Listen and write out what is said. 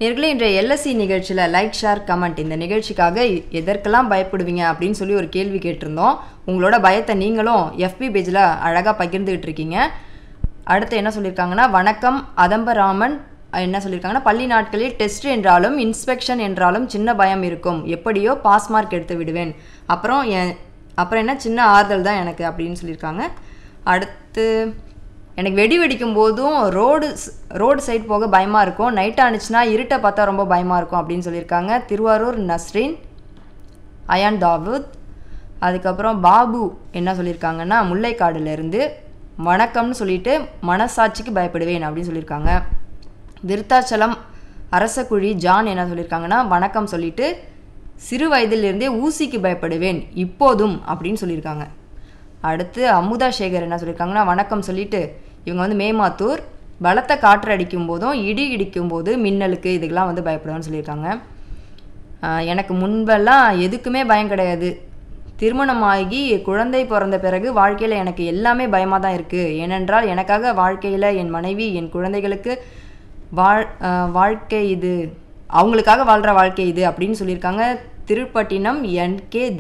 நேர்களே இன்றைய எல்எஸ்சி நிகழ்ச்சியில் லைக் ஷேர் கமெண்ட் இந்த நிகழ்ச்சிக்காக எ- எதற்கெல்லாம் பயப்படுவீங்க அப்படின்னு சொல்லி ஒரு கேள்வி கேட்டிருந்தோம் உங்களோட பயத்தை நீங்களும் எஃபி பேஜில் அழகாக பகிர்ந்துகிட்டு இருக்கீங்க அடுத்து என்ன சொல்லியிருக்காங்கன்னா வணக்கம் அதம்பராமன் அஹ் என்ன சொல்லியிருக்காங்கன்னா பள்ளி நாட்களில் டெஸ்ட் என்றாலும் இன்ஸ்பெக்ஷன் என்றாலும் சின்ன பயம் இருக்கும் எப்படியோ பாஸ் மார்க் எடுத்து விடுவேன் அப்புறம் என் அப்புறம் என்ன சின்ன ஆறுதல் தான் எனக்கு அப்படின்னு சொல்லியிருக்காங்க அடுத்து எனக்கு வெடி வெடிக்கும் போதும் ரோடு ரோடு சைடு போக பயமாக இருக்கும் நைட் ஆனிச்சுன்னா இருட்டை பார்த்தா ரொம்ப பயமாக இருக்கும் அப்படின்னு சொல்லியிருக்காங்க திருவாரூர் நஸ்ரீன் அயான் தாவூத் அதுக்கப்புறம் பாபு என்ன சொல்லியிருக்காங்கன்னா முல்லைக்காடுலேருந்து வணக்கம்னு சொல்லிட்டு மனசாட்சிக்கு பயப்படுவேன் அப்படின்னு சொல்லியிருக்காங்க விருத்தாச்சலம் அரசக்குழி ஜான் என்ன சொல்லியிருக்காங்கன்னா வணக்கம் சொல்லிட்டு சிறு வயதிலிருந்தே ஊசிக்கு பயப்படுவேன் இப்போதும் அப்படின்னு சொல்லியிருக்காங்க அடுத்து அமுதா சேகர் என்ன சொல்லியிருக்காங்கன்னா வணக்கம் சொல்லிட்டு இவங்க வந்து மேமாத்தூர் பலத்த காற்று அடிக்கும் போதும் இடி இடிக்கும் போது மின்னலுக்கு இதுக்கெல்லாம் வந்து பயப்படுவேன்னு சொல்லியிருக்காங்க ஆஹ் எனக்கு முன்பெல்லாம் எதுக்குமே பயம் கிடையாது திருமணமாகி குழந்தை பிறந்த பிறகு வாழ்க்கையில் எனக்கு எல்லாமே பயமாக தான் இருக்குது ஏனென்றால் எனக்காக வாழ்க்கையில் என் மனைவி என் குழந்தைகளுக்கு வாழ் ஆஹ் வாழ்க்கை இது அவங்களுக்காக வாழ்கிற வாழ்க்கை இது அப்படின்னு சொல்லியிருக்காங்க திருப்பட்டினம் என் கே